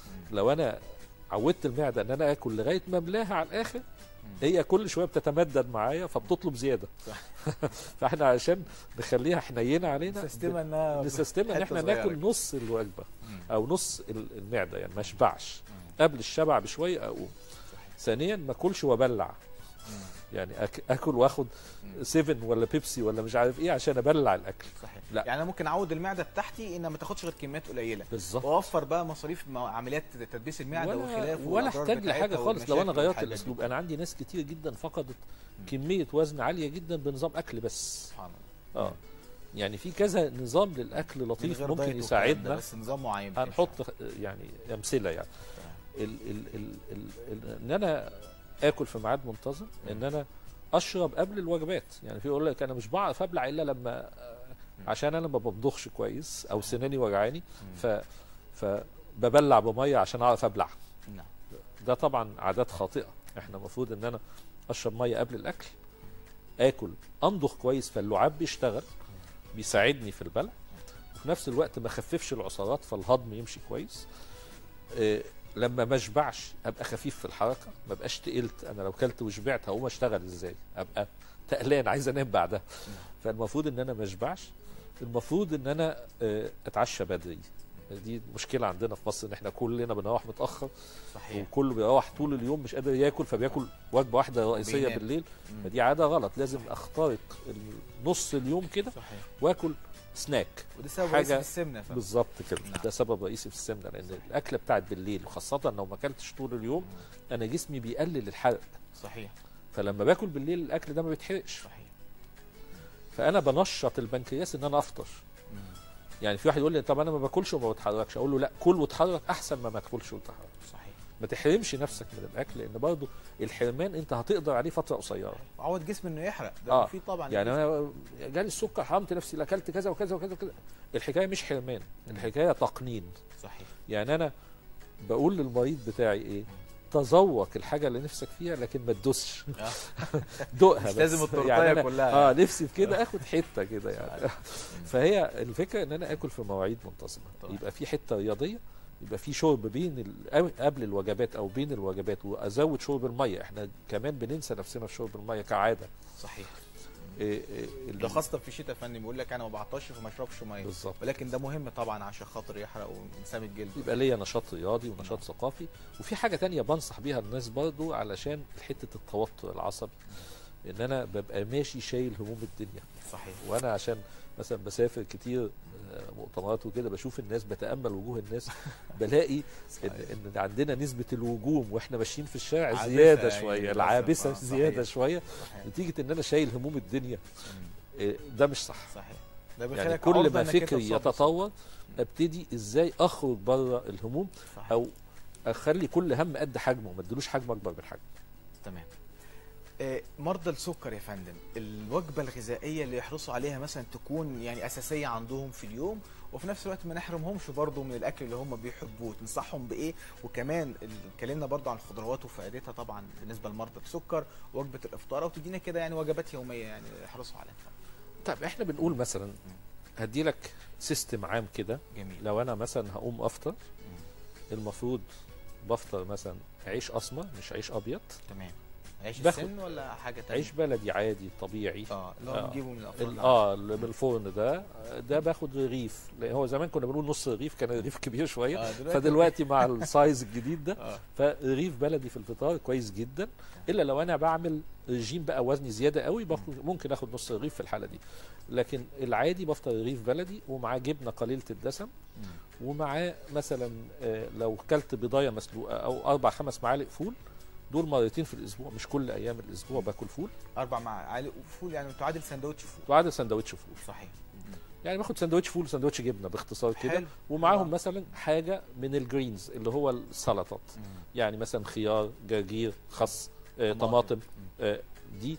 لو انا عودت المعده ان انا اكل لغايه ما املاها على الاخر هي كل شويه بتتمدد معايا فبتطلب زياده صح. فاحنا عشان نخليها حنينه علينا سيستم انها نستسلمها ان حتة احنا صغيرة ناكل كده. نص الوجبه مم. او نص ال- المعده يعني ما اشبعش مم. قبل الشبع بشويه اقوم صحيح. ثانيا ما اكلش وابلع مم. يعني أك- اكل واخد مم. 7 ولا بيبسي ولا مش عارف ايه عشان ابلع الاكل صحيح لا. يعني انا ممكن اعود المعده بتاعتي انها ما تاخدش غير كميات قليله بالظبط واوفر بقى مصاريف مع- عمليات تدبيس المعده ولا, وخلافه ولا والأضرار احتاج لحاجه بتاعتها خالص لو انا والمشاكل غيرت والحاجات دي. الاسلوب انا عندي ناس كتير جدا فقدت كميه وزن عاليه جدا بنظام اكل بس سبحان الله اه يعني في كذا نظام للاكل من لطيف غير ممكن دايت والكلام ده، يساعدنا بس نظام معين هنحط يعني امثله يعني ال ال ال ال ال ان انا اكل في ميعاد منتظم ان انا اشرب قبل الوجبات يعني في يقول لك انا مش بعرف ابلع الا لما عشان انا ما بمضخش كويس او سناني وجعاني ف ف ببلع بميه عشان اعرف ابلع نعم ده طبعا عادات خاطئه احنا المفروض ان انا اشرب ميه قبل الاكل اكل امضغ كويس فاللعاب بيشتغل بيساعدني في البلع وفي نفس الوقت ما اخففش العصارات فالهضم يمشي كويس إيه لما ما اشبعش ابقى خفيف في الحركه ما بقاش تقلت انا لو كلت وشبعت هقوم اشتغل ازاي ابقى تقلان عايز انام بعدها فالمفروض ان انا ما اشبعش المفروض ان انا آه، اتعشى بدري دي مشكله عندنا في مصر ان احنا كلنا بنروح متاخر صحيح وكله بيروح طول اليوم مش قادر ياكل فبياكل وجبه واحده رئيسيه بينام. بالليل مم. فدي عاده غلط لازم اخترق نص اليوم كده صحيح واكل سناك وده سبب حاجة- رئيسي في السمنه يا فندم. بالظبط كده نعم. ده سبب رئيسي في السمنه لان الاكله بتاعت بالليل وخاصه لو ما اكلتش طول اليوم انا جسمي بيقلل الحرق صحيح فلما باكل بالليل الاكل ده ما بيتحرقش صحيح فانا بنشط البنكرياس ان انا افطر مم. يعني في واحد يقول لي طب انا ما باكلش وما بتحركش اقول له لا كل واتحرك احسن ما ما تاكلش وتتحرك صحيح ما تحرمش نفسك من الاكل لان برضه الحرمان انت هتقدر عليه فتره قصيره عود جسم انه يحرق ده آه. مفيد طبعا يعني للجسم. انا جالي السكر حرمت نفسي لا اكلت كذا وكذا وكذا وكذا الحكايه مش حرمان الحكايه تقنين صحيح يعني انا بقول للمريض بتاعي ايه تذوق الحاجه اللي نفسك فيها لكن ما تدوسش آه. دوقها مش بس. لازم التورتاية يعني أنا كلها اه يعني. نفسي في كده اخد حته كده يعني فهي الفكره ان انا اكل في مواعيد منتظمه طبعا. يبقى في حته رياضيه يبقى في شرب بين ال... أو- قبل الوجبات او بين الوجبات وازود شرب الميه احنا كمان بننسى نفسنا في شرب الميه كعاده صحيح إيه إيه ده خاصه في الشتاء يا فندم بيقول لك انا ما بعطش فما اشربش ميه بالظبط ولكن ده مهم طبعا عشان خاطر يحرق وانسان الجلد يبقى ليا نشاط رياضي ونشاط ثقافي وفي حاجه تانية بنصح بيها الناس برضو علشان حته التوتر العصبي ان انا ببقى ماشي شايل هموم الدنيا صحيح وانا عشان مثلا بسافر كتير آه، مؤتمرات وكده بشوف الناس بتامل وجوه الناس بلاقي ان, صحيح. إن عندنا نسبه الوجوم واحنا ماشيين في الشارع عابسة زياده يعني شويه للأسف. العابسه آه، زياده صحيح. شويه صحيح نتيجه ان انا شايل هموم الدنيا مم. آه، ده مش صح صحيح ده يعني بيخليك كل عرضة ما إنك أنت فكري تصاب يتطور ابتدي ازاي اخرج بره الهموم صحيح. او اخلي كل هم قد حجمه ما ادلوش حجم اكبر من حجمه تمام آه، مرضى السكر يا فندم الوجبه الغذائيه اللي يحرصوا عليها مثلا تكون يعني اساسيه عندهم في اليوم وفي نفس الوقت ما نحرمهمش برضه من الاكل اللي هم بيحبوه تنصحهم بايه وكمان ال- اتكلمنا برضه عن الخضروات وفائدتها طبعا بالنسبه لمرضى السكر وجبه الافطار وتدينا كده يعني وجبات يوميه يعني يحرصوا عليها طب احنا بنقول مثلا هدي لك سيستم عام كده جميل لو انا مثلا هقوم افطر المفروض بفطر مثلا عيش اسمر مش عيش ابيض تمام عيش باخد- السن ولا حاجه تانية عيش بلدي عادي طبيعي اه اللي هو آه. بنجيبه من الافران ال- اه اللي من الفرن ده ده باخد رغيف لان هو زمان كنا بنقول نص رغيف كان الرغيف كبير شويه آه، دلوقتي- فدلوقتي مع السايز الجديد ده اه فرغيف بلدي في الفطار كويس جدا الا لو انا بعمل رجيم بقى وزني زياده قوي باخد ممكن اخد نص رغيف في الحاله دي لكن العادي بفطر رغيف بلدي ومعاه جبنه قليله الدسم مم. ومعاه مثلا آه، لو كلت بضايه مسلوقه او اربع خمس معالق فول دول مرتين في الاسبوع مش كل ايام الاسبوع باكل فول اربع معالق فول يعني تعادل سندوتش فول وعادة سندوتش فول صحيح يعني باخد سندوتش فول وسندوتش جبنه باختصار كده حلو ومعاهم آه. مثلا حاجه من الجرينز اللي هو السلطات مم. يعني مثلا خيار جرجير خس آه، طماطم. طماطم آه، دي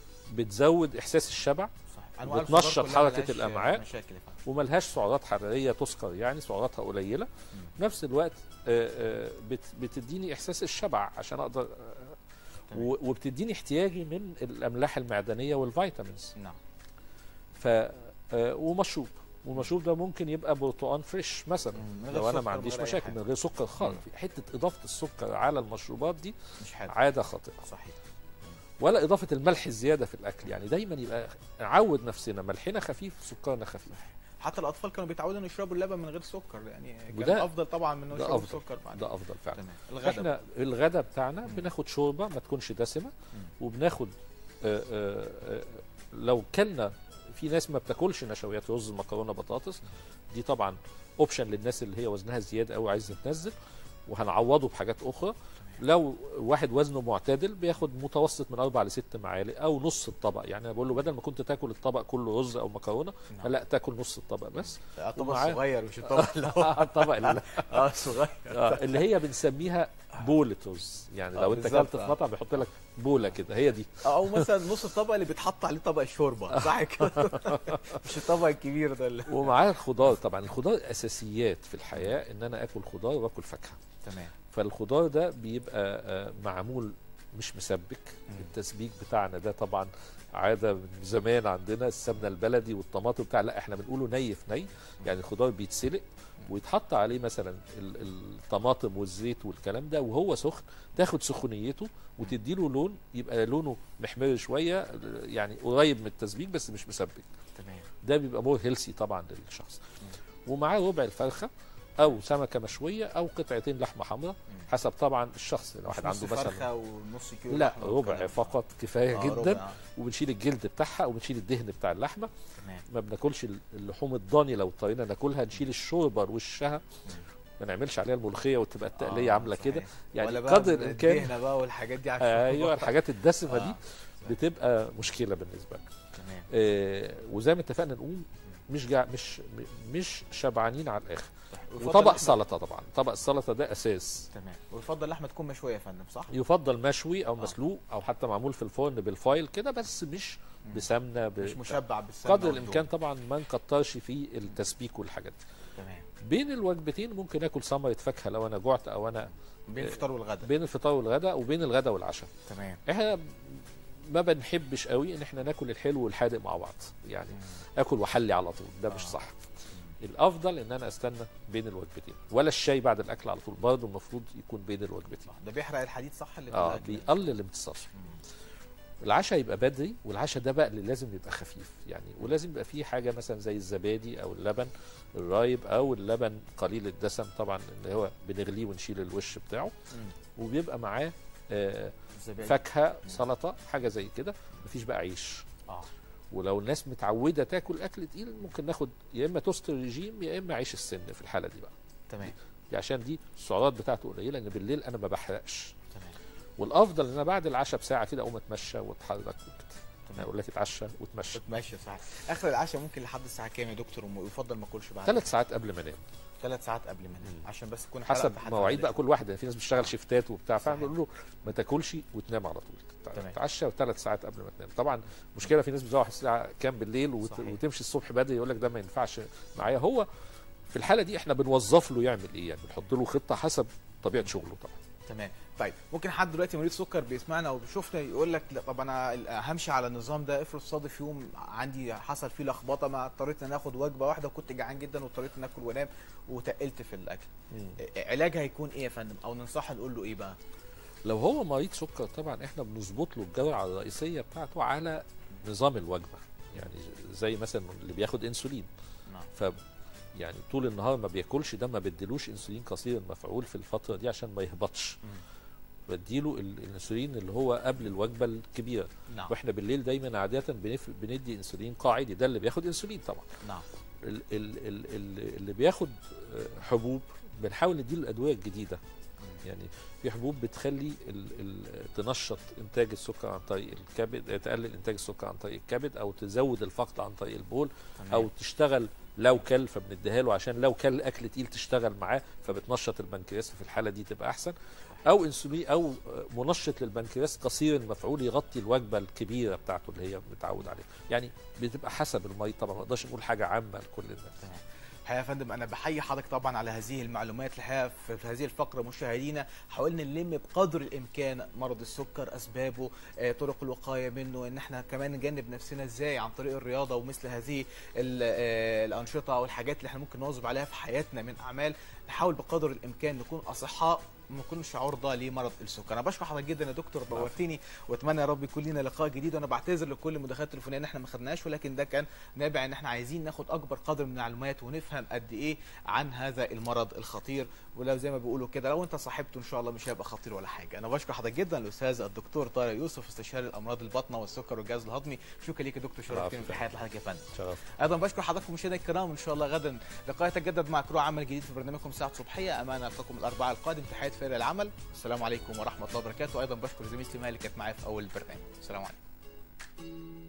بتزود احساس الشبع صح أنواع بتنشط الخضار كلها حركة ملهاش الأمعاء. مشاكل يا فندم. وملهاش سعرات حراريه تذكر يعني سعراتها قليله في نفس الوقت آه، آه، بت- بتديني احساس الشبع عشان اقدر آه، تمام. و- وبتديني احتياجي من الاملاح المعدنيه والفيتامينز نعم ف آه، ومشروب والمشروب ده ممكن يبقى برتقان فريش مثلا مم. من غير لو انا سكر، ما من عنديش غير أي مشاكل حاجة. من غير سكر خالص حته اضافه السكر على المشروبات دي مش حلو عاده خاطئه صحيح ولا اضافه الملح الزياده في الاكل يعني دايما يبقى نعود نفسنا ملحنا خفيف سكرنا خفيف حتى الاطفال كانوا بيتعودوا انه يشربوا اللبن من غير سكر يعني كان وده- افضل طبعا من انه ده يشربوا أفضل. سكر بعد ده افضل فعلا تمام الغداء احنا الغدا بتاعنا بناخد شوربه ما تكونش دسمه وبناخد آه، آه، آه، لو كلنا في ناس ما بتاكلش نشويات رز مكرونه بطاطس دي طبعا اوبشن للناس اللي هي وزنها زياده قوي عايزه تنزل وهنعوضه بحاجات اخرى لو واحد وزنه معتدل بياخد متوسط من اربع لست معالق او نص الطبق يعني انا بقول له بدل ما كنت تاكل الطبق كله رز او مكرونه نعم. لا تاكل نص الطبق بس الطبق ومعاه- الصغير مش الطبق اللي هو الطبق اللي, اه صغير آه اللي هي بنسميها بولة رز يعني آه، لو انت بالظبط، اكلت في آه. مطعم بيحط لك بوله كده هي دي او مثلا نص الطبق اللي بيتحط عليه طبق الشوربه صح كده مش الطبق الكبير ده اللي ومعاه الخضار طبعا الخضار اساسيات في الحياه ان انا اكل خضار واكل فاكهه تمام فالخضار ده بيبقى آه، معمول مش مسبك مم. التسبيك بتاعنا ده طبعا عاده من زمان عندنا السمنه البلدي والطماطم بتاع لا احنا بنقوله ني في ني يعني الخضار بيتسلق ويتحط عليه مثلا ال- الطماطم والزيت والكلام ده وهو سخن تاخد سخونيته وتديله لون يبقى لونه محمر شويه يعني قريب من التسبيك بس مش مسبك تمام ده بيبقى مور هيلسي طبعا للشخص ومعاه ربع الفرخه او سمكه مشويه او قطعتين لحمه حمراء حسب طبعا الشخص لو واحد عنده مثلا فرخه ونص كيلو لا لحمة ربع والكلام. فقط كفايه آه، جدا ربع. وبنشيل الجلد بتاعها وبنشيل الدهن بتاع اللحمه تمام ما بناكلش اللحوم الضاني لو اضطرينا ناكلها نشيل الشوربه وشها ما نعملش عليها الملوخيه وتبقى التقليه آه، عامله صحيح. كده يعني ولا بقى قدر الامكان الدهنة بقى والحاجات دي عشان ايوه الحاجات الدسمه دي آه، بتبقى مشكله بالنسبه لنا تمام آه وزي ما اتفقنا نقوم مش جع مش مش شبعانين على الاخر صح. ويفضل وطبق اللحمة- سلطه طبعا طبق السلطه ده اساس تمام ويفضل اللحمه تكون مشويه يا فندم صح؟ يفضل مشوي او آه. مسلوق او حتى معمول في الفرن بالفايل كده بس مش مم. بسمنه ب... مش مشبع بالسمنه قدر والدهن. الامكان طبعا ما نكترش في التسبيك والحاجات دي تمام بين الوجبتين ممكن اكل ثمره فاكهه لو انا جعت او انا بين الفطار والغداء بين الفطار والغداء وبين الغداء والعشاء تمام احنا ما بنحبش قوي ان احنا ناكل الحلو والحادق مع بعض يعني اكل واحلي على طول ده مش آه. صح الافضل ان انا استنى بين الوجبتين ولا الشاي بعد الاكل على طول برضه المفروض يكون بين الوجبتين ده بيحرق الحديد صح اللي في اه الأكل؟ بيقلل الامتصاص العشاء يبقى بدري والعشاء ده بقى اللي لازم يبقى خفيف يعني ولازم يبقى فيه حاجه مثلا زي الزبادي او اللبن الرايب او اللبن قليل الدسم طبعا اللي هو بنغليه ونشيل الوش بتاعه مم. وبيبقى معاه آه، الزبادي. فاكهه سلطه حاجه زي كده مفيش بقى عيش اه ولو الناس متعوده تاكل اكل تقيل ممكن ناخد يا اما توست ريجيم يا اما عيش السن في الحاله دي بقى تمام دي عشان دي السعرات بتاعته قليله لان بالليل انا ما بحرقش تمام والافضل ان انا بعد العشاء بساعه كده اقوم اتمشى واتحرك وكده تمام اقول لك اتعشى وتمشى ماشي صح اخر العشاء ممكن لحد الساعه كام يا دكتور ويفضل ما اكلش بعد ثلاث ساعات قبل ما انام ثلاث ساعات قبل ما انام مم. عشان بس تكون حسب حلقة مواعيد بقى كل واحد يعني في ناس بتشتغل شيفتات وبتاع صحيح. فانا بقول له ما تاكلش وتنام على طول تمام. تتعشى وثلاث ساعات قبل ما تنام طبعا مشكله في ناس بتروح الساعه كام بالليل وت... صحيح. وتمشي الصبح بدري يقول لك ده ما ينفعش معايا هو في الحاله دي احنا بنوظف له يعمل ايه يعني بنحط له خطه حسب طبيعه شغله طبعا تمام طيب ممكن حد دلوقتي مريض سكر بيسمعنا او بيشوفنا يقول لك لا طب انا همشي على النظام ده افرض صادف يوم عندي حصل فيه لخبطه ما اضطريت ان أنا اخد وجبه واحده وكنت جعان جدا واضطريت ان اكل وانام وتقلت في الاكل علاجها هيكون ايه يا فندم او ننصحه نقول له ايه بقى لو هو مريض سكر طبعا احنا بنظبط له الجرعه الرئيسيه بتاعته على نظام الوجبه يعني زي مثلا اللي بياخد انسولين نعم ف يعني طول النهار ما بياكلش ده ما بديلوش انسولين قصير المفعول في الفتره دي عشان ما يهبطش مم. بديله ال- الانسولين اللي هو قبل الوجبه الكبيره نعم واحنا بالليل دايما عاده بنف... بندي انسولين قاعدي ده اللي بياخد انسولين طبعا نعم ال... ال... ال... ال- اللي بياخد آه، حبوب بنحاول نديله الادويه الجديده يعني في حبوب بتخلي ال... ال... تنشط انتاج السكر عن طريق الكبد تقلل انتاج السكر عن طريق الكبد او تزود الفقد عن طريق البول تمام. او تشتغل لو كل فبنديها له عشان لو كل اكل تقيل تشتغل معاه فبتنشط البنكرياس في الحاله دي تبقى احسن او انسولين او منشط للبنكرياس قصير المفعول يغطي الوجبه الكبيره بتاعته اللي هي متعود عليها يعني بتبقى حسب المريض طبعا ما نقدرش نقول حاجه عامه لكل الناس تمام الحقيقه يا فندم انا بحيي حضرتك طبعا على هذه المعلومات الحقيقه في في هذه الفقره مشاهدينا حاولنا نلم بقدر الامكان مرض السكر اسبابه آه، طرق الوقايه منه ان احنا كمان نجنب نفسنا ازاي عن طريق الرياضه ومثل هذه ال- آه، الانشطه او الحاجات اللي احنا ممكن نواظب عليها في حياتنا من اعمال نحاول بقدر الامكان نكون اصحاء ما نكونش عرضه لمرض السكر انا بشكر حضرتك جدا يا دكتور نورتني واتمنى يا رب يكون لنا لقاء جديد وانا بعتذر لكل المداخلات التليفونيه ان احنا ما خدناش ولكن ده كان نابع ان احنا عايزين ناخد اكبر قدر من المعلومات ونفهم قد ايه عن هذا المرض الخطير ولو زي ما بيقولوا كده لو انت صاحبته ان شاء الله مش هيبقى خطير ولا حاجه انا بشكر حضرتك جدا الاستاذ الدكتور طارق يوسف استشاري الامراض الباطنه والسكر والجهاز الهضمي شكرا ليك يا دكتور شرفتني العفو. في حياه حضرتك يا فندم شرف ايضا بشكر حضراتكم مشاهدينا الكرام ان شاء الله غدا لقاء يتجدد مع كرو عمل جديد في برنامجكم ساعه صبحيه امانه القاكم الاربعاء القادم تحياتي فرق العمل السلام عليكم ورحمه الله وبركاته ايضا بشكر زميلتي مها اللي كانت معايا في اول البرنامج السلام عليكم